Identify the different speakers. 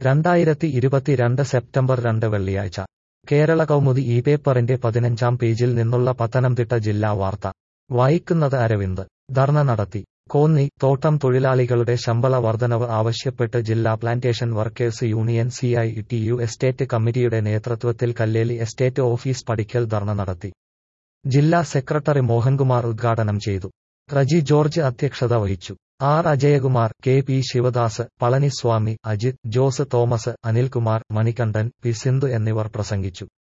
Speaker 1: രണ്ടായിരത്തി ഇരുപത്തിരണ്ട് സെപ്റ്റംബർ രണ്ട് വെള്ളിയാഴ്ച കേരള കൗമുദി ഈ പേപ്പറിന്റെ പതിനഞ്ചാം പേജിൽ നിന്നുള്ള പത്തനംതിട്ട ജില്ലാ വാർത്ത വായിക്കുന്നത് അരവിന്ദ് ധർണ നടത്തി കോന്നി തോട്ടം തൊഴിലാളികളുടെ ശമ്പള വർധനവ് ആവശ്യപ്പെട്ട് ജില്ലാ plantation workers union C I T U estate കമ്മിറ്റിയുടെ നേതൃത്വത്തിൽ കല്ലേലി എസ്റ്റേറ്റ് ഓഫീസ് പടിക്കൽ ധർണ നടത്തി ജില്ലാ സെക്രട്ടറി മോഹൻകുമാർ ഉദ്ഘാടനം ചെയ്തു റജി ജോർജ് അധ്യക്ഷത വഹിച്ചു R Ajayakumar K P Shivadas Palaniswami Ajith Jose Thomas Anilkumar Manikandan P Sindhu എന്നിവർ പ്രസംഗിച്ചു